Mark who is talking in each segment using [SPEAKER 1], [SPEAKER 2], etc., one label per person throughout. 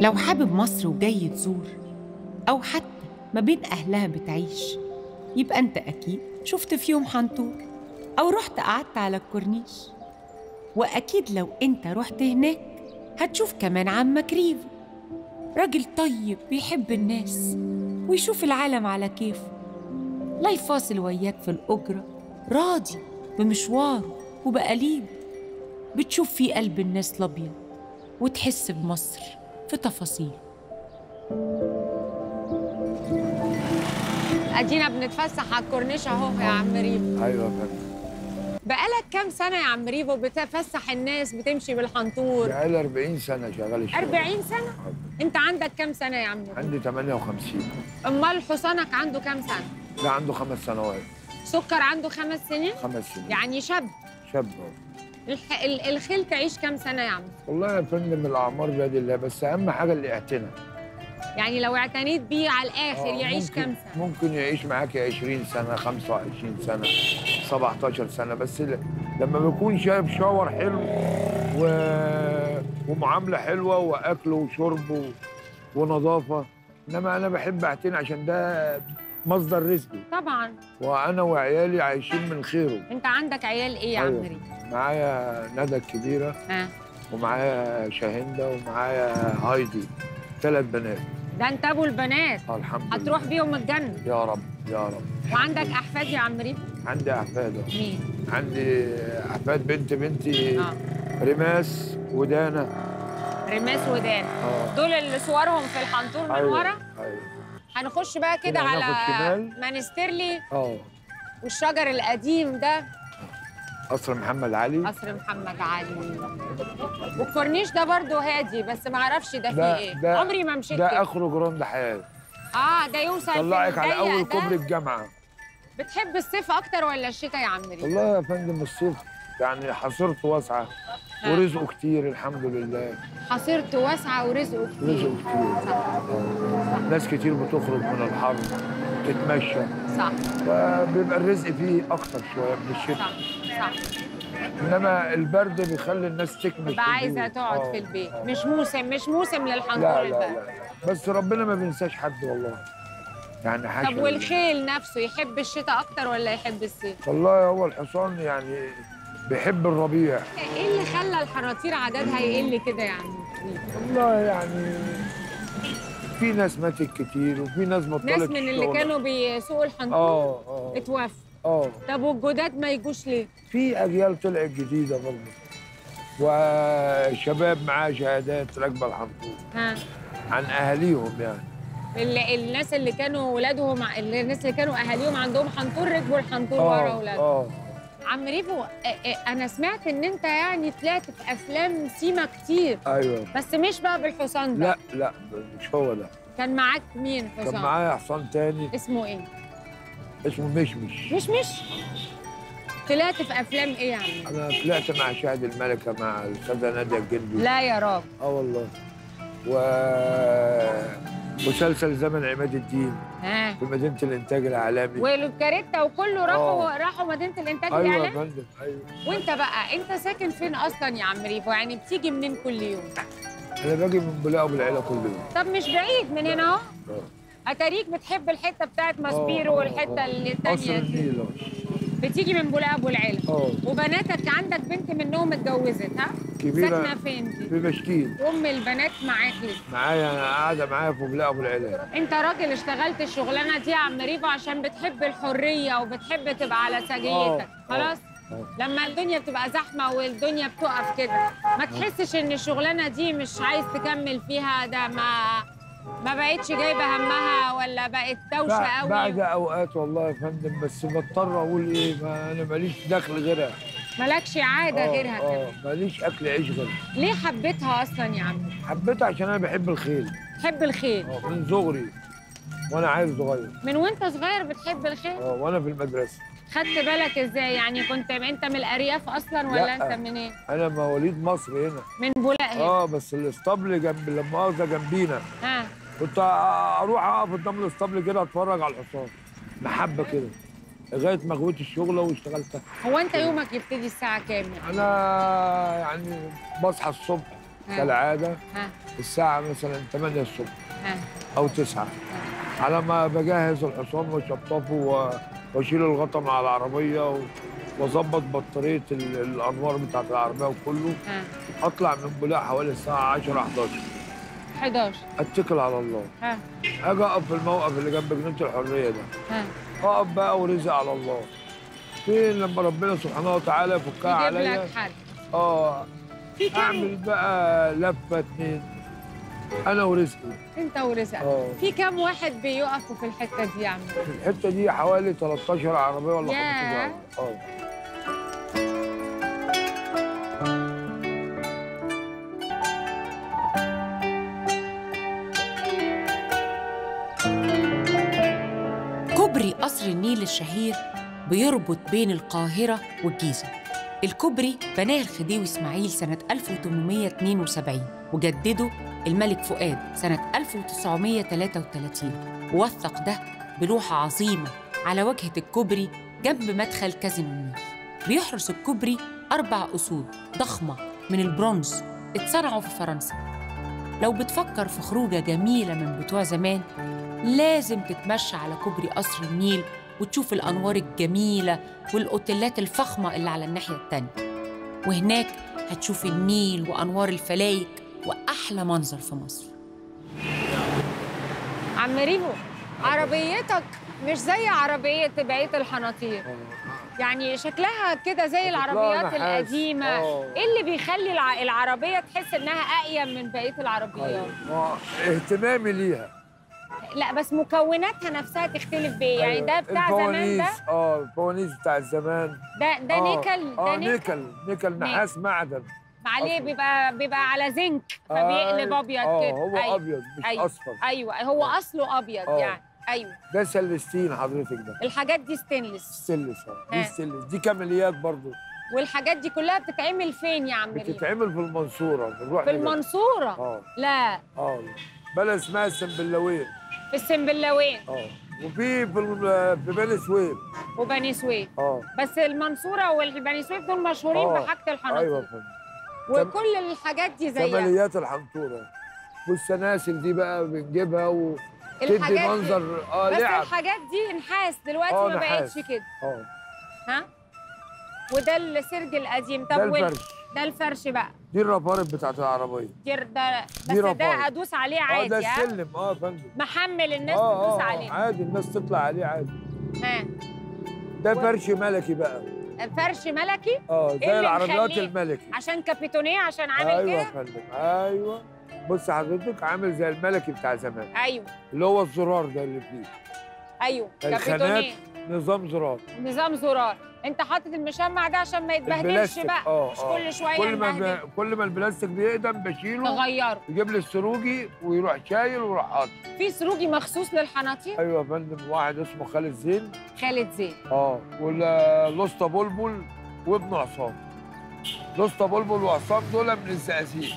[SPEAKER 1] لو حابب مصر وجاي تزور أو حتى ما بين أهلها بتعيش يبقى أنت أكيد شفت فيهم حنطور أو رحت قعدت على الكورنيش وأكيد لو أنت رحت هناك هتشوف كمان عمك ريفو راجل طيب بيحب الناس ويشوف العالم على كيفه لا يفاصل وياك في الأجرة راضي بمشواره وبقليبه بتشوف فيه قلب الناس الأبيض وتحس بمصر في تفاصيله
[SPEAKER 2] ادينا بنتفسح على الكورنيش اهو يا عم ريفو
[SPEAKER 3] ايوه يا فندم
[SPEAKER 2] بقالك كام سنه يا عم ريفو بتفسح الناس بتمشي بالحنطور
[SPEAKER 3] بقالي 40 سنه شغال الشغل
[SPEAKER 2] 40 سنه انت عندك كام سنه يا عم ريفو
[SPEAKER 3] عندي 58
[SPEAKER 2] امال حصانك عنده كام سنه
[SPEAKER 3] ده عنده خمس سنوات
[SPEAKER 2] سكر عنده خمس سنين
[SPEAKER 3] خمس سنين
[SPEAKER 2] يعني شاب
[SPEAKER 3] شاب أهو.
[SPEAKER 2] الح... ال- الخيل تعيش كام سنه يا عم
[SPEAKER 3] والله يا فندم الاعمار بيد الله بس اهم حاجه الاعتناء
[SPEAKER 2] يعني لو اعتنيت بيه على الاخر
[SPEAKER 3] آه،
[SPEAKER 2] يعيش
[SPEAKER 3] ممكن-
[SPEAKER 2] كام سنه
[SPEAKER 3] ممكن يعيش معاك 20 سنه 25 سنه 17 سنه بس ل- لما بيكون شايف شاور حلو و... ومعامله حلوه واكل وشرب و... ونظافه انما انا بحب اعتني عشان ده مصدر رزقي
[SPEAKER 2] طبعا
[SPEAKER 3] وانا وعيالي عايشين من خيره
[SPEAKER 2] انت عندك عيال ايه يا عم
[SPEAKER 3] أيوة.
[SPEAKER 2] ريفو
[SPEAKER 3] معايا ندى الكبيره
[SPEAKER 2] ها
[SPEAKER 3] ومعايا شاهندة ومعايا هايدي ثلاث بنات
[SPEAKER 2] ده انت ابو البنات
[SPEAKER 3] آه، الحمد لله
[SPEAKER 2] هتروح بيهم الجنه
[SPEAKER 3] يا رب يا رب
[SPEAKER 2] وعندك احفاد يا عم ريفو
[SPEAKER 3] عندي احفاد أهو.
[SPEAKER 2] مين
[SPEAKER 3] عندي احفاد بنت بنتي
[SPEAKER 2] اه
[SPEAKER 3] رماس ودانا
[SPEAKER 2] رماس ودان
[SPEAKER 3] اه
[SPEAKER 2] دول اللي صورهم في الحنطور من
[SPEAKER 3] أيوة،
[SPEAKER 2] ورا
[SPEAKER 3] ايوه
[SPEAKER 2] هنخش بقى كده
[SPEAKER 3] كده
[SPEAKER 2] على
[SPEAKER 3] هناخد شمال.
[SPEAKER 2] مانسترلي
[SPEAKER 3] اه
[SPEAKER 2] والشجر القديم ده
[SPEAKER 3] قصر محمد علي
[SPEAKER 2] قصر محمد علي والكورنيش ده برضو هادي بس ما اعرفش ده فيه
[SPEAKER 3] ده-
[SPEAKER 2] ايه
[SPEAKER 3] ده-
[SPEAKER 2] عمري ما مشيت
[SPEAKER 3] ده
[SPEAKER 2] كده.
[SPEAKER 3] اخره جراند حياه
[SPEAKER 2] اه ده يوصل
[SPEAKER 3] طلعك
[SPEAKER 2] في
[SPEAKER 3] على
[SPEAKER 2] الضيق
[SPEAKER 3] اول
[SPEAKER 2] ده.
[SPEAKER 3] كوبري الجامعه
[SPEAKER 2] بتحب الصيف اكتر ولا الشتاء يا عم ريم
[SPEAKER 3] والله يا فندم الصيف يعني حصرته واسعه
[SPEAKER 2] آه.
[SPEAKER 3] ورزقه كتير الحمد لله
[SPEAKER 2] حصيرته واسعه ورزقه كتير
[SPEAKER 3] رزقه كتير
[SPEAKER 2] صح
[SPEAKER 3] آه. ناس كتير بتخرج من الحر تتمشى
[SPEAKER 2] صح
[SPEAKER 3] فبيبقى الرزق فيه اكتر شويه من الشتاء
[SPEAKER 2] صح صح
[SPEAKER 3] انما البرد بيخلي الناس تكمش
[SPEAKER 2] تبقى
[SPEAKER 3] في
[SPEAKER 2] عايزه
[SPEAKER 3] البيوت.
[SPEAKER 2] تقعد
[SPEAKER 3] آه،
[SPEAKER 2] في البيت
[SPEAKER 3] آه.
[SPEAKER 2] مش موسم مش موسم للحنطور
[SPEAKER 3] لا لا
[SPEAKER 2] البرد
[SPEAKER 3] لا بس ربنا ما بينساش حد والله يعني حاشا
[SPEAKER 2] طب
[SPEAKER 3] لله.
[SPEAKER 2] والخيل نفسه يحب الشتاء اكتر ولا يحب الصيف؟
[SPEAKER 3] والله هو الحصان يعني بيحب الربيع
[SPEAKER 2] ايه اللي خلى الحناطير عددها يقل كده يعني؟
[SPEAKER 3] والله يعني في ناس ماتت كتير وفي ناس بطلت
[SPEAKER 2] ناس من اللي
[SPEAKER 3] الشغل.
[SPEAKER 2] كانوا بيسوقوا الحنطور
[SPEAKER 3] اه اه
[SPEAKER 2] اتوفوا
[SPEAKER 3] اه
[SPEAKER 2] طب والجداد ما يجوش ليه؟
[SPEAKER 3] في اجيال طلعت جديده برضه وشباب معاه شهادات راكبه الحنطور
[SPEAKER 2] ها
[SPEAKER 3] عن اهاليهم يعني
[SPEAKER 2] اللي الناس اللي كانوا ولادهم اللي الناس اللي كانوا اهاليهم عندهم حنطور ركبوا الحنطور ورا
[SPEAKER 3] اه
[SPEAKER 2] اولادهم
[SPEAKER 3] اه
[SPEAKER 2] عم ريفو اه، اه، انا سمعت ان انت يعني طلعت في افلام سيما كتير
[SPEAKER 3] ايوه
[SPEAKER 2] بس مش بقى بالحصان ده
[SPEAKER 3] لا لا مش هو ده
[SPEAKER 2] كان معاك مين
[SPEAKER 3] كان
[SPEAKER 2] حصان؟
[SPEAKER 3] معايا حصان تاني
[SPEAKER 2] اسمه ايه؟
[SPEAKER 3] اسمه مشمش
[SPEAKER 2] مش مش طلعت في افلام ايه يا عم؟
[SPEAKER 3] انا طلعت مع شاهد الملكه مع الاستاذه ناديه الجندي
[SPEAKER 2] لا يا راجل
[SPEAKER 3] اه والله و مسلسل زمن عماد الدين
[SPEAKER 2] ها
[SPEAKER 3] في مدينه الانتاج الاعلامي
[SPEAKER 2] والكاريتا وكله راحوا
[SPEAKER 3] آه.
[SPEAKER 2] راحوا مدينه الانتاج
[SPEAKER 3] ايوه يا
[SPEAKER 2] الاعلامي
[SPEAKER 3] فندم ايوه
[SPEAKER 2] وانت بقى انت ساكن فين اصلا يا عم ريفو يعني بتيجي منين كل يوم
[SPEAKER 3] انا باجي من بلاقه بالعيله كل يوم
[SPEAKER 2] طب مش بعيد من هنا اهو
[SPEAKER 3] آه.
[SPEAKER 2] اتاريك بتحب الحته بتاعت ماسبيرو
[SPEAKER 3] آه، آه،
[SPEAKER 2] والحته
[SPEAKER 3] آه.
[SPEAKER 2] اللي
[SPEAKER 3] قصر
[SPEAKER 2] التانيه دي
[SPEAKER 3] النيل آه.
[SPEAKER 2] بتيجي من بولاق ابو العيله
[SPEAKER 3] اه
[SPEAKER 2] وبناتك عندك بنت منهم اتجوزت ها
[SPEAKER 3] كبيره
[SPEAKER 2] ساكنه فين دي
[SPEAKER 3] في مشكين
[SPEAKER 2] ام البنات معاك ليه
[SPEAKER 3] معايا قاعده معايا في بلاقه ابو العيله
[SPEAKER 2] انت راجل اشتغلت الشغلانه دي يا عم ريفو عشان بتحب الحريه وبتحب تبقى على سجيتك
[SPEAKER 3] آه،
[SPEAKER 2] خلاص
[SPEAKER 3] آه.
[SPEAKER 2] لما الدنيا بتبقى زحمه والدنيا بتقف كده ما تحسش ان الشغلانه دي مش عايز تكمل فيها ده ما ما بقتش جايبه همها ولا بقت دوشه
[SPEAKER 3] بع-
[SPEAKER 2] قوي
[SPEAKER 3] بعد اوقات والله يا فندم بس بضطر اقول ايه ما انا ماليش دخل غيرها
[SPEAKER 2] مالكش عاده
[SPEAKER 3] آه،
[SPEAKER 2] غيرها كده
[SPEAKER 3] اه ماليش اكل عيش غيرها
[SPEAKER 2] ليه حبيتها اصلا يا عم
[SPEAKER 3] حبيتها عشان انا بحب الخيل
[SPEAKER 2] تحب الخيل
[SPEAKER 3] اه من صغري وانا عيل صغير
[SPEAKER 2] من وانت صغير بتحب الخيل
[SPEAKER 3] اه وانا في المدرسه
[SPEAKER 2] خدت بالك ازاي يعني كنت انت من الارياف اصلا ولا
[SPEAKER 3] لا.
[SPEAKER 2] انت منين
[SPEAKER 3] انا مواليد مصر هنا
[SPEAKER 2] من بولاق هنا
[SPEAKER 3] اه بس الاسطبل جنب لما مؤاخذه جنبينا
[SPEAKER 2] ها
[SPEAKER 3] كنت اروح اقف قدام الاسطبل كده اتفرج على الحصان محبه كده لغايه ما غويت الشغله واشتغلتها
[SPEAKER 2] هو انت يومك يبتدي الساعه كام يعني؟
[SPEAKER 3] انا يعني بصحى الصبح
[SPEAKER 2] ها.
[SPEAKER 3] كالعاده
[SPEAKER 2] ها
[SPEAKER 3] الساعه مثلا 8 الصبح
[SPEAKER 2] ها
[SPEAKER 3] او 9 على ما بجهز الحصان واشطفه و- واشيل الغطا من على العربيه و- واظبط بطاريه ال- الانوار بتاعت العربيه وكله
[SPEAKER 2] ها
[SPEAKER 3] اطلع من بولاق حوالي الساعه 10 11
[SPEAKER 2] 11
[SPEAKER 3] اتكل على الله
[SPEAKER 2] ها
[SPEAKER 3] اجي اقف في الموقف اللي جنب جنينه الحريه ده
[SPEAKER 2] ها
[SPEAKER 3] اقف بقى ورزق على الله فين لما ربنا سبحانه وتعالى يفكها
[SPEAKER 2] يجيب
[SPEAKER 3] عليا
[SPEAKER 2] لك حد
[SPEAKER 3] اه
[SPEAKER 2] في كام
[SPEAKER 3] اعمل بقى لفه اتنين انا ورزقي
[SPEAKER 2] انت ورزقك
[SPEAKER 3] اه
[SPEAKER 2] في كام واحد بيقفوا في الحته دي يا عم
[SPEAKER 3] في الحته دي حوالي 13 عربيه ولا 15
[SPEAKER 2] ياه.
[SPEAKER 3] عربيه اه
[SPEAKER 1] كوبري قصر النيل الشهير بيربط بين القاهرة والجيزة الكوبري بناه الخديوي إسماعيل سنة 1872 وجدده الملك فؤاد سنة 1933 ووثق ده بلوحة عظيمة على واجهة الكوبري جنب مدخل كازينو النيل بيحرس الكوبري أربع أسود ضخمة من البرونز اتصنعوا في فرنسا لو بتفكر في خروجة جميلة من بتوع زمان لازم تتمشى على كوبري قصر النيل وتشوف الأنوار الجميلة والأوتيلات الفخمة اللي على الناحية التانية وهناك هتشوف النيل وأنوار الفلايك وأحلى منظر في مصر
[SPEAKER 2] عم ريفو عربيتك مش زي عربيه بقيه الحناطير يعني شكلها كده زي العربيات
[SPEAKER 3] نحاس.
[SPEAKER 2] القديمه
[SPEAKER 3] آه.
[SPEAKER 2] ايه اللي بيخلي الع... العربيه تحس انها اقيم من بقيه العربيات
[SPEAKER 3] آه، اهتمامي ليها
[SPEAKER 2] لا بس مكوناتها نفسها تختلف بايه يعني
[SPEAKER 3] أيوة.
[SPEAKER 2] ده بتاع زمان ده
[SPEAKER 3] الفوانيس اه الفوانيس بتاع الزمان
[SPEAKER 2] ده ده
[SPEAKER 3] آه،
[SPEAKER 2] نيكل ده
[SPEAKER 3] اه
[SPEAKER 2] نيكل
[SPEAKER 3] نيكل نيكل نحاس معدن
[SPEAKER 2] عليه
[SPEAKER 3] أصفر.
[SPEAKER 2] بيبقى بيبقى على زنك فبيقلب
[SPEAKER 3] آه،
[SPEAKER 2] ابيض
[SPEAKER 3] اه
[SPEAKER 2] كده
[SPEAKER 3] هو
[SPEAKER 2] أيوة.
[SPEAKER 3] ابيض مش
[SPEAKER 2] أيوة.
[SPEAKER 3] اصفر
[SPEAKER 2] ايوه هو
[SPEAKER 3] آه.
[SPEAKER 2] اصله ابيض
[SPEAKER 3] آه.
[SPEAKER 2] يعني ايوه
[SPEAKER 3] ده سلستين حضرتك ده
[SPEAKER 2] الحاجات دي ستينلس
[SPEAKER 3] ستيلس اه دي
[SPEAKER 2] آه.
[SPEAKER 3] ستيلس دي كماليات برضو
[SPEAKER 2] والحاجات دي كلها بتتعمل فين يا عم ريم
[SPEAKER 3] بتتعمل في المنصوره بنروح
[SPEAKER 2] في
[SPEAKER 3] نجيب-
[SPEAKER 2] المنصوره
[SPEAKER 3] اه
[SPEAKER 2] لا
[SPEAKER 3] اه بلد اسمها السنبلاوين
[SPEAKER 2] في السنبلاوين
[SPEAKER 3] اه وفي في ال- في بني سويف
[SPEAKER 2] وبني سويف
[SPEAKER 3] اه
[SPEAKER 2] بس المنصوره والبني سويف دول مشهورين
[SPEAKER 3] آه.
[SPEAKER 2] بحاجه
[SPEAKER 3] ايوه
[SPEAKER 2] الحناطير
[SPEAKER 3] يا فندم
[SPEAKER 2] وكل الحاجات دي زيها
[SPEAKER 3] كماليات الحنطوره والسلاسل دي بقى بنجيبها وتدي
[SPEAKER 2] الحاجات دي-
[SPEAKER 3] منظر اه
[SPEAKER 2] بس
[SPEAKER 3] لعب
[SPEAKER 2] الحاجات دي نحاس دلوقتي
[SPEAKER 3] آه،
[SPEAKER 2] ما
[SPEAKER 3] نحاس.
[SPEAKER 2] بقتش كده
[SPEAKER 3] اه
[SPEAKER 2] ها وده السرج القديم طب
[SPEAKER 3] ده
[SPEAKER 2] وال-
[SPEAKER 3] الفرش
[SPEAKER 2] ده الفرش بقى
[SPEAKER 3] دي الرفارف بتاعت العربيه
[SPEAKER 2] دي ده بس
[SPEAKER 3] دي
[SPEAKER 2] ده
[SPEAKER 3] رفايع.
[SPEAKER 2] ادوس عليه
[SPEAKER 3] اه ده
[SPEAKER 2] عادي ها
[SPEAKER 3] السلم اه يا فندم
[SPEAKER 2] محمل الناس
[SPEAKER 3] اه
[SPEAKER 2] تدوس
[SPEAKER 3] اه
[SPEAKER 2] عليه
[SPEAKER 3] آه، عادي الناس تطلع عليه عادي
[SPEAKER 2] ها
[SPEAKER 3] ده
[SPEAKER 2] و-
[SPEAKER 3] فرش ملكي بقى
[SPEAKER 2] فرش ملكي
[SPEAKER 3] اه
[SPEAKER 2] اللي
[SPEAKER 3] زي العربيات
[SPEAKER 2] مخليه؟
[SPEAKER 3] الملكي
[SPEAKER 2] عشان كابيتونيه عشان عامل
[SPEAKER 3] ايوه يا
[SPEAKER 2] كده
[SPEAKER 3] فندم ايوه بص حضرتك عامل زي الملكي بتاع زمان
[SPEAKER 2] ايوه
[SPEAKER 3] اللي هو الزرار ده اللي فيه
[SPEAKER 2] ايوه
[SPEAKER 3] الخانات
[SPEAKER 2] كابيتونيه
[SPEAKER 3] نظام زرار
[SPEAKER 2] نظام زرار انت حاطط المشمع ده عشان ما يتبهدلش
[SPEAKER 3] البلاستيك
[SPEAKER 2] بقى
[SPEAKER 3] اه
[SPEAKER 2] مش
[SPEAKER 3] اه
[SPEAKER 2] كل شويه
[SPEAKER 3] كل ما
[SPEAKER 2] نبهدل.
[SPEAKER 3] ب... كل ما البلاستيك بيقدم بشيله
[SPEAKER 2] نغيره
[SPEAKER 3] يجيب لي السروجي ويروح شايل ويروح حاطط
[SPEAKER 2] في سروجي مخصوص للحناطير
[SPEAKER 3] ايوه يا فندم واحد اسمه خالد زين
[SPEAKER 2] خالد زين
[SPEAKER 3] اه والاسطى بلبل وابنه عصام الاسطى بلبل وعصام دول من الزقازيق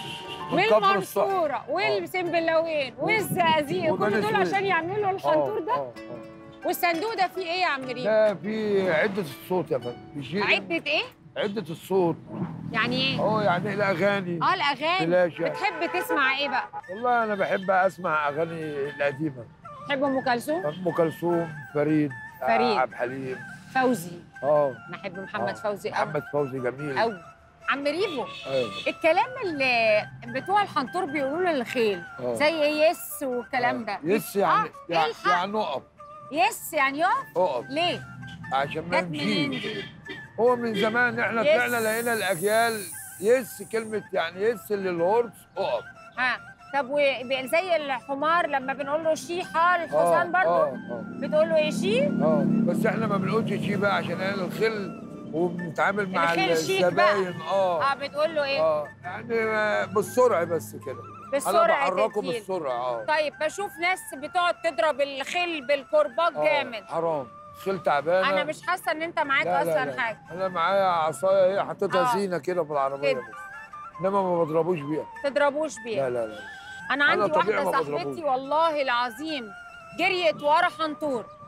[SPEAKER 3] من كفر الصقر
[SPEAKER 2] والمنصوره والسنبلاوين والزقازيق
[SPEAKER 3] وبني
[SPEAKER 2] كل دول
[SPEAKER 3] سويف.
[SPEAKER 2] عشان يعملوا الحنطور ده
[SPEAKER 3] اه اه
[SPEAKER 2] والصندوق ده فيه ايه يا عم ريم؟
[SPEAKER 3] ده في عدة الصوت يا فندم بيشيل
[SPEAKER 2] عدة ايه؟
[SPEAKER 3] عدة الصوت
[SPEAKER 2] يعني ايه؟
[SPEAKER 3] اه يعني الأغاني
[SPEAKER 2] اه الاغاني
[SPEAKER 3] فلاشة
[SPEAKER 2] بتحب تسمع ايه بقى؟
[SPEAKER 3] والله أنا بحب أسمع أغاني القديمة
[SPEAKER 2] تحب ام كلثوم؟
[SPEAKER 3] أم كلثوم فريد
[SPEAKER 2] فريد.
[SPEAKER 3] عبد الحليم
[SPEAKER 2] فوزي
[SPEAKER 3] اه
[SPEAKER 2] بحب محمد
[SPEAKER 3] آه.
[SPEAKER 2] فوزي قوي
[SPEAKER 3] محمد فوزي جميل
[SPEAKER 2] قوي عم ريفو
[SPEAKER 3] ايوه
[SPEAKER 2] الكلام اللي بتوع الحنطور بيقولوا للخيل
[SPEAKER 3] آه.
[SPEAKER 2] زي يس والكلام ده
[SPEAKER 3] يس يعني
[SPEAKER 2] آه،
[SPEAKER 3] يعني,
[SPEAKER 2] الحق.
[SPEAKER 3] يعني اقف
[SPEAKER 2] يس يعني يقف
[SPEAKER 3] اقف
[SPEAKER 2] ليه؟
[SPEAKER 3] عشان ما
[SPEAKER 2] جت منين
[SPEAKER 3] يمشيش
[SPEAKER 2] دي؟
[SPEAKER 3] هو من زمان احنا
[SPEAKER 2] يس.
[SPEAKER 3] طلعنا لقينا الأجيال يس كلمة يعني يس للهورس اقف
[SPEAKER 2] ها طب وب- زي الحمار لما بنقول له شي حال
[SPEAKER 3] اه
[SPEAKER 2] الحصان برضه
[SPEAKER 3] اه اه
[SPEAKER 2] بتقول له ايه شي؟
[SPEAKER 3] اه بس احنا ما بنقولش شي بقى عشان احنا الخل وبنتعامل مع
[SPEAKER 2] الخيل شيك بقى.
[SPEAKER 3] الزباين اه
[SPEAKER 2] اه بتقول له ايه؟
[SPEAKER 3] اه يعني آه، بالسرعه بس كده انا
[SPEAKER 2] بالسرعه
[SPEAKER 3] بحركه
[SPEAKER 2] تديله.
[SPEAKER 3] بالسرعه اه
[SPEAKER 2] طيب بشوف ناس بتقعد تضرب الخيل بالكرباج
[SPEAKER 3] آه،
[SPEAKER 2] جامد
[SPEAKER 3] حرام خل تعبانه
[SPEAKER 2] انا مش حاسه ان انت معاك
[SPEAKER 3] لا
[SPEAKER 2] اصلا
[SPEAKER 3] لا لا.
[SPEAKER 2] حاجه
[SPEAKER 3] انا معايا عصايه هي حطيتها
[SPEAKER 2] آه.
[SPEAKER 3] زينه كده في العربيه
[SPEAKER 2] كده.
[SPEAKER 3] بس انما ما بضربوش بيها
[SPEAKER 2] تضربوش بيها
[SPEAKER 3] لا لا لا
[SPEAKER 2] انا
[SPEAKER 3] أنا
[SPEAKER 2] عندي
[SPEAKER 3] طبيعي
[SPEAKER 2] واحده
[SPEAKER 3] ما بضربوش.
[SPEAKER 2] صاحبتي والله العظيم جريت ورا حنطور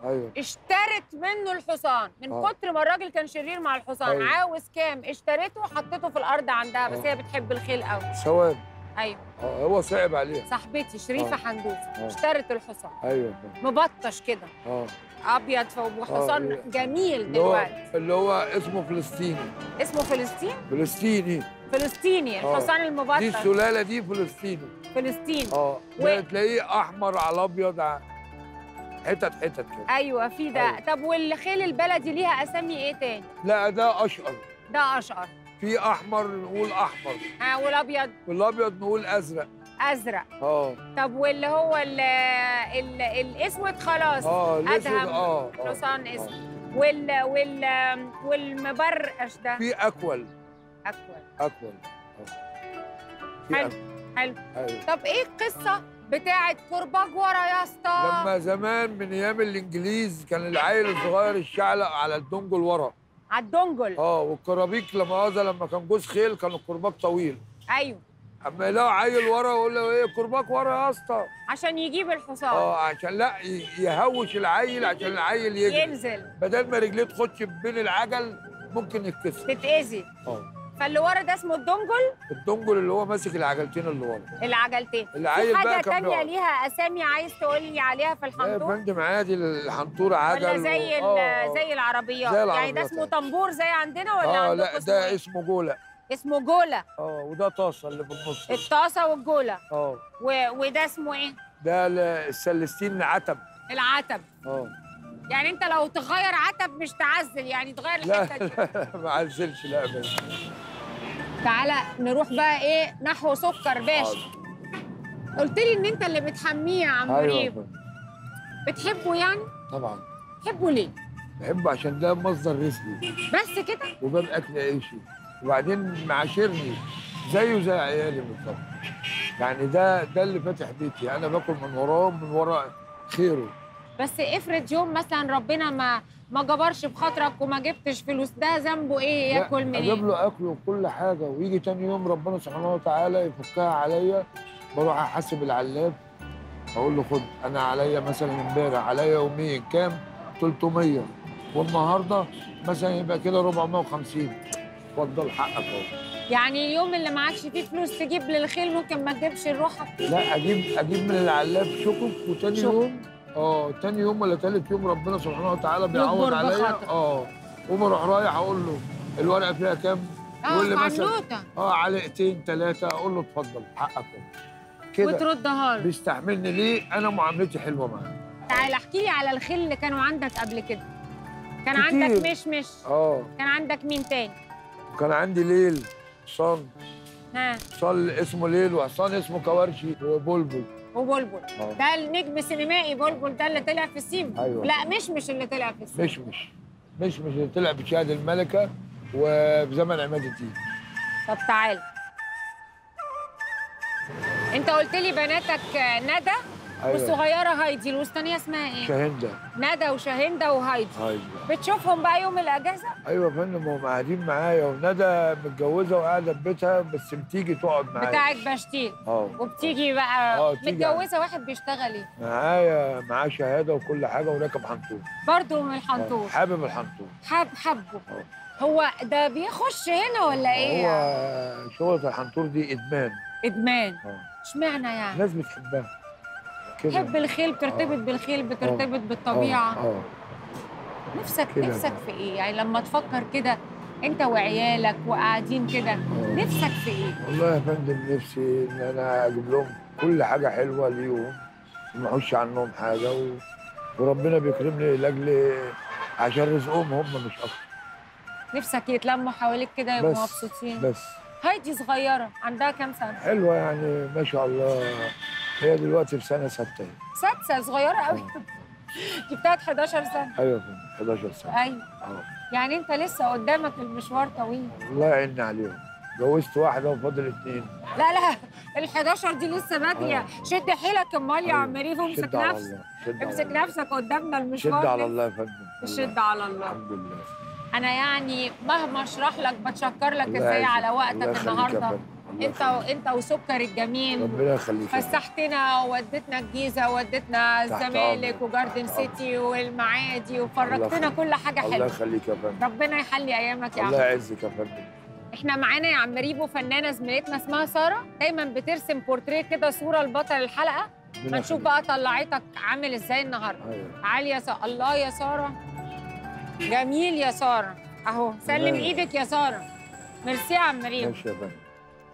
[SPEAKER 3] ايوه
[SPEAKER 2] اشترت منه الحصان من
[SPEAKER 3] آه.
[SPEAKER 2] كتر ما الراجل كان شرير مع الحصان
[SPEAKER 3] أيوة.
[SPEAKER 2] عاوز كام اشترته وحطيته في الارض عندها بس
[SPEAKER 3] آه.
[SPEAKER 2] هي بتحب الخيل قوي
[SPEAKER 3] ثواب
[SPEAKER 2] ايوه
[SPEAKER 3] آه، هو صعب عليها
[SPEAKER 2] صاحبتي شريفه
[SPEAKER 3] آه.
[SPEAKER 2] حندوسي
[SPEAKER 3] آه.
[SPEAKER 2] اشترت الحصان
[SPEAKER 3] ايوه
[SPEAKER 2] مبطش كده
[SPEAKER 3] اه
[SPEAKER 2] ابيض وحصان
[SPEAKER 3] آه.
[SPEAKER 2] جميل
[SPEAKER 3] اللي هو
[SPEAKER 2] دلوقتي
[SPEAKER 3] اللي هو اسمه فلسطيني
[SPEAKER 2] اسمه فلسطين
[SPEAKER 3] فلسطيني
[SPEAKER 2] فلسطيني
[SPEAKER 3] آه.
[SPEAKER 2] الحصان
[SPEAKER 3] دي
[SPEAKER 2] المبطش
[SPEAKER 3] السلاله دي فلسطيني
[SPEAKER 2] فلسطين
[SPEAKER 3] اه
[SPEAKER 2] و-
[SPEAKER 3] ده تلاقيه احمر على ابيض ع- حتت حتت كده
[SPEAKER 2] ايوه في ده
[SPEAKER 3] أيوة.
[SPEAKER 2] طب والخيل البلدي ليها اسامي ايه تاني
[SPEAKER 3] لا ده اشقر
[SPEAKER 2] ده اشقر
[SPEAKER 3] في احمر نقول احمر
[SPEAKER 2] ها والابيض
[SPEAKER 3] والابيض نقول ازرق
[SPEAKER 2] ازرق
[SPEAKER 3] اه
[SPEAKER 2] طب واللي هو ال ال الاسود خلاص
[SPEAKER 3] اه الاسود
[SPEAKER 2] أدهم.
[SPEAKER 3] اه آه.
[SPEAKER 2] حصان اسود وال وال والمبرقش ده
[SPEAKER 3] في اكول
[SPEAKER 2] اكول
[SPEAKER 3] اكول آه. في
[SPEAKER 2] حلو.
[SPEAKER 3] أكول.
[SPEAKER 2] حلو
[SPEAKER 3] ايوه
[SPEAKER 2] طب ايه القصه بتاعت كرباج ورا يا اسطى
[SPEAKER 3] لما زمان من ايام الانجليز كان العيل الصغير الشعلق على الدنجل ورا
[SPEAKER 2] على الدنجل
[SPEAKER 3] اه والكرابيك لما هذا لما كان جوز خيل كان الكرباج طويل
[SPEAKER 2] ايوه
[SPEAKER 3] اما يلاقوا عيل ورا يقول له ايه كرباج ورا يا اسطى
[SPEAKER 2] عشان يجيب الحصان
[SPEAKER 3] اه عشان لا ي- يهوش العيل عشان العيل يجري
[SPEAKER 2] ينزل
[SPEAKER 3] بدل ما رجليه تخش بين العجل ممكن يتكسر
[SPEAKER 2] تتاذي
[SPEAKER 3] اه
[SPEAKER 2] فاللي ورا ده اسمه الدنجل
[SPEAKER 3] الدنجل اللي هو ماسك العجلتين اللي ورا
[SPEAKER 2] العجلتين
[SPEAKER 3] العيل
[SPEAKER 2] في
[SPEAKER 3] بقى
[SPEAKER 2] حاجه
[SPEAKER 3] كان
[SPEAKER 2] تانية
[SPEAKER 3] بيقعد.
[SPEAKER 2] ليها اسامي عايز تقول لي عليها في
[SPEAKER 3] لا يا
[SPEAKER 2] الحنطور
[SPEAKER 3] فندم عادي الحنطوره عجل
[SPEAKER 2] ولا زي
[SPEAKER 3] و-
[SPEAKER 2] ال-
[SPEAKER 3] آه،
[SPEAKER 2] زي العربيات
[SPEAKER 3] زي
[SPEAKER 2] يعني ده
[SPEAKER 3] العربيات،
[SPEAKER 2] اسمه
[SPEAKER 3] أيوة.
[SPEAKER 2] طنبور زي عندنا ولا
[SPEAKER 3] اه
[SPEAKER 2] عندكم
[SPEAKER 3] لا
[SPEAKER 2] اسمه
[SPEAKER 3] ده
[SPEAKER 2] إيه؟
[SPEAKER 3] اسمه جوله
[SPEAKER 2] اسمه جوله
[SPEAKER 3] اه وده طاسه اللي في النص
[SPEAKER 2] الطاسه والجوله
[SPEAKER 3] اه
[SPEAKER 2] و... وده اسمه ايه
[SPEAKER 3] ده ال- السلستين العتب
[SPEAKER 2] العتب
[SPEAKER 3] اه
[SPEAKER 2] يعني انت لو تغير عتب مش تعزل يعني تغير
[SPEAKER 3] لا
[SPEAKER 2] الحته دي
[SPEAKER 3] لا ما عزلش لا ابدا
[SPEAKER 2] تعالى نروح بقى ايه نحو سكر باشا قلت لي ان انت اللي بتحميه يا عم
[SPEAKER 3] ايوه يا
[SPEAKER 2] مريم
[SPEAKER 3] فندم.
[SPEAKER 2] بتحبه يعني
[SPEAKER 3] طبعا
[SPEAKER 2] بتحبه ليه
[SPEAKER 3] بحبه عشان ده مصدر رزقي
[SPEAKER 2] بس كده
[SPEAKER 3] وباب اكل عيشي وبعدين معاشرني زيه زي عيالي بالظبط يعني ده ده اللي فاتح بيتي انا باكل من وراه من ورا خيره
[SPEAKER 2] بس افرض يوم مثلا ربنا ما ما جبرش بخاطرك وما جبتش فلوس ده ذنبه ايه
[SPEAKER 3] لا،
[SPEAKER 2] ياكل
[SPEAKER 3] اجيب
[SPEAKER 2] منين
[SPEAKER 3] له اكل وكل حاجه ويجي تاني يوم ربنا سبحانه وتعالى يفكها عليا بروح احاسب العلاف اقول له خد انا عليا مثلا امبارح عليا يوميا كام 300 والنهارده مثلا يبقى كده 450 اتفضل حقك اهو
[SPEAKER 2] يعني اليوم اللي معكش فيه فلوس تجيب للخيل ممكن ما تجيبش لروحك
[SPEAKER 3] لا اجيب اجيب من العلاف شكك وتاني
[SPEAKER 2] شكك.
[SPEAKER 3] يوم اه تاني يوم ولا تالت يوم ربنا سبحانه وتعالى بيعوض
[SPEAKER 2] يجبر
[SPEAKER 3] عليا
[SPEAKER 2] بخاطرك.
[SPEAKER 3] اه قوم اروح رايح اقول له الورقه فيها كام؟ يقول لي
[SPEAKER 2] اه
[SPEAKER 3] مثلا
[SPEAKER 2] حنوته
[SPEAKER 3] اه علقتين ثلاثه اقول له اتفضل حقك اهو كده
[SPEAKER 2] وتردها له
[SPEAKER 3] بيستحملني ليه؟ انا معاملتي حلوه معاه
[SPEAKER 2] تعالى احكي لي على الخيل اللي كانوا عندك قبل كده كان
[SPEAKER 3] كتير.
[SPEAKER 2] عندك مشمش
[SPEAKER 3] اه
[SPEAKER 2] كان عندك مين تاني
[SPEAKER 3] وكان عندي ليل حصان
[SPEAKER 2] ها
[SPEAKER 3] حصان اسمه ليل وحصان اسمه كوارشي وبلبل
[SPEAKER 2] وبلبل
[SPEAKER 3] اه
[SPEAKER 2] ده النجم السينمائي بلبل ده اللي طلع في السيما
[SPEAKER 3] أيوة.
[SPEAKER 2] لا مش مش اللي طلع في السيما
[SPEAKER 3] مش مش مش مش اللي طلع بشهاد الملكه وبزمن عماد الدين
[SPEAKER 2] طب تعالى انت قلت لي بناتك ندى
[SPEAKER 3] ايوه
[SPEAKER 2] والصغيره هايدي الوسطانيه اسمها ايه
[SPEAKER 3] شاهندة
[SPEAKER 2] ندى وشاهندة وهايدي
[SPEAKER 3] ايوه
[SPEAKER 2] بتشوفهم بقى يوم الاجازه
[SPEAKER 3] ايوه يا فندم هم قاعدين معايا وندى متجوزه وقاعده في بيتها بس بتيجي تقعد معايا
[SPEAKER 2] بتاعت بشتيل
[SPEAKER 3] اه
[SPEAKER 2] وبتيجي بقى
[SPEAKER 3] آه، تيجي
[SPEAKER 2] متجوزه واحد بيشتغل ايه
[SPEAKER 3] معايا معاه شهاده وكل حاجه وراكب حنطور
[SPEAKER 2] برضه من
[SPEAKER 3] آه،
[SPEAKER 2] الحنطور
[SPEAKER 3] حابب الحنطور
[SPEAKER 2] حب حبه
[SPEAKER 3] آه.
[SPEAKER 2] هو ده بيخش هنا ولا ايه
[SPEAKER 3] هو شغلة الحنطور دي ادمان
[SPEAKER 2] ادمان
[SPEAKER 3] اه
[SPEAKER 2] اشمعنى يعني
[SPEAKER 3] الناس بتحبها كده
[SPEAKER 2] تحب الخيل بترتبط
[SPEAKER 3] آه.
[SPEAKER 2] بالخيل بترتبط بالطبيعه
[SPEAKER 3] اه آه.
[SPEAKER 2] نفسك
[SPEAKER 3] كده.
[SPEAKER 2] نفسك في ايه يعني لما تفكر كده انت وعيالك وقاعدين كده
[SPEAKER 3] آه.
[SPEAKER 2] نفسك في ايه
[SPEAKER 3] والله يا فندم نفسي ان انا اجيب لهم كل حاجه حلوه ليهم وما احوش عنهم حاجه و... وربنا بيكرمني لاجل عشان رزقهم هم مش اكتر
[SPEAKER 2] نفسك يتلموا حواليك كده يبقوا
[SPEAKER 3] بس.
[SPEAKER 2] مبسوطين
[SPEAKER 3] بس
[SPEAKER 2] هايدي صغيره عندها كام سنه
[SPEAKER 3] حلوه يعني ما شاء الله هي دلوقتي في سنه سته
[SPEAKER 2] سادسه صغيره قوي دي بتاعت 11 سنه
[SPEAKER 3] ايوه يا فندم 11 سنه
[SPEAKER 2] ايوه
[SPEAKER 3] اه
[SPEAKER 2] يعني انت لسه قدامك المشوار طويل
[SPEAKER 3] الله يعيننا عليهم جوزت واحده وفاضل اثنين
[SPEAKER 2] لا لا ال 11 دي لسه باديه
[SPEAKER 3] آه.
[SPEAKER 2] شد حيلك امال يا عم ريف امسك
[SPEAKER 3] شد على
[SPEAKER 2] نفسك
[SPEAKER 3] الله شد على
[SPEAKER 2] امسك
[SPEAKER 3] الله.
[SPEAKER 2] نفسك قدامنا
[SPEAKER 3] شد
[SPEAKER 2] المشوار
[SPEAKER 3] على
[SPEAKER 2] لسه.
[SPEAKER 3] الله يا فندم
[SPEAKER 2] الشد على الله
[SPEAKER 3] الحمد لله
[SPEAKER 2] انا يعني مهما اشرح لك بتشكر لك
[SPEAKER 3] الله
[SPEAKER 2] ازاي
[SPEAKER 3] يعزك.
[SPEAKER 2] على
[SPEAKER 3] الله
[SPEAKER 2] وقتك
[SPEAKER 3] يخليك يا
[SPEAKER 2] النهارده
[SPEAKER 3] فندم. الله
[SPEAKER 2] انت
[SPEAKER 3] يخليك.
[SPEAKER 2] انت وسكر الجميل
[SPEAKER 3] ربنا يخليك
[SPEAKER 2] فسحتنا وودتنا الجيزه وودتنا
[SPEAKER 3] تحت
[SPEAKER 2] الزمالك
[SPEAKER 3] أمرك.
[SPEAKER 2] وجاردن
[SPEAKER 3] تحت
[SPEAKER 2] سيتي والمعادي
[SPEAKER 3] الله
[SPEAKER 2] وفرجتنا
[SPEAKER 3] يخليك.
[SPEAKER 2] كل حاجه
[SPEAKER 3] الله
[SPEAKER 2] حلوه
[SPEAKER 3] يخليك يا فندم
[SPEAKER 2] ربنا يحلي ايامك يا
[SPEAKER 3] الله
[SPEAKER 2] عم
[SPEAKER 3] يعزك يا فندم
[SPEAKER 2] احنا معانا يا عم ريبو فنانه زميلتنا اسمها ساره دايما بترسم بورتريه كده صوره لبطل الحلقه
[SPEAKER 3] ربنا
[SPEAKER 2] ما نشوف
[SPEAKER 3] يخليك.
[SPEAKER 2] بقى طلعتك عامل ازاي النهارده
[SPEAKER 3] أيوة.
[SPEAKER 2] تعالي يا ساره الله يا ساره جميل يا ساره اهو سلم
[SPEAKER 3] الله.
[SPEAKER 2] ايدك يا ساره ميرسي يا عم ريبو
[SPEAKER 3] ماشي يا فندم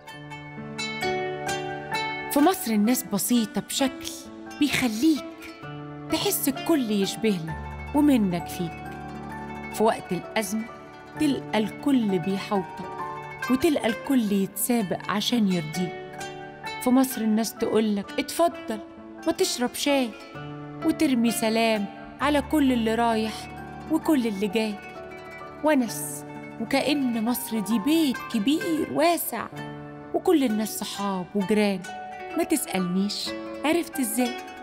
[SPEAKER 1] في مصر الناس بسيطة بشكل بيخليك تحس الكل يشبه لك ومنك فيك في وقت الأزمة تلقى الكل بيحوطك وتلقى الكل يتسابق عشان يرضيك في مصر الناس تقولك اتفضل ما تشرب شاي وترمي سلام على كل اللي رايح وكل اللي جاي ونس وكأن مصر دي بيت كبير واسع وكل الناس صحاب وجيران ما تسألنيش عرفت ازاي